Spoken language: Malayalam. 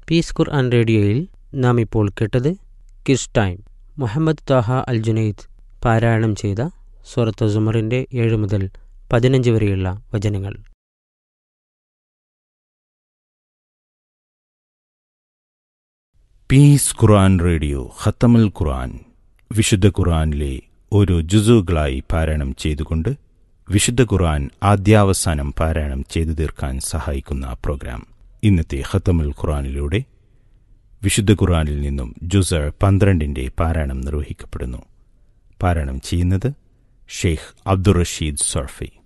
പീസ് ഖുർആൻ റേഡിയോയിൽ നാം ഇപ്പോൾ കേട്ടത് കിസ് ടൈം മുഹമ്മദ് താഹ അൽ ജുനൈദ് പാരായണം ചെയ്ത സൂറത്ത് സുമറിൻ്റെ ഏഴ് മുതൽ പതിനഞ്ച് വരെയുള്ള വചനങ്ങൾ പീസ് ഖുർആൻ റേഡിയോ ഖത്തമുൽ ഖുർആൻ വിശുദ്ധ ഖുർആനിലെ ഓരോ ജുസുകളായി പാരായണം ചെയ്തുകൊണ്ട് വിശുദ്ധ ഖുർആൻ ആദ്യാവസാനം പാരായണം ചെയ്തു തീർക്കാൻ സഹായിക്കുന്ന പ്രോഗ്രാം ഇന്നത്തെ ഖത്തമുൽ ഖുർആനിലൂടെ വിശുദ്ധ ഖുർആനിൽ നിന്നും ജുസ പന്ത്രണ്ടിന്റെ പാരായണം നിർവഹിക്കപ്പെടുന്നു പാരായണം ചെയ്യുന്നത് ഷെയ്ഖ് അബ്ദുൾ റഷീദ് സർഫി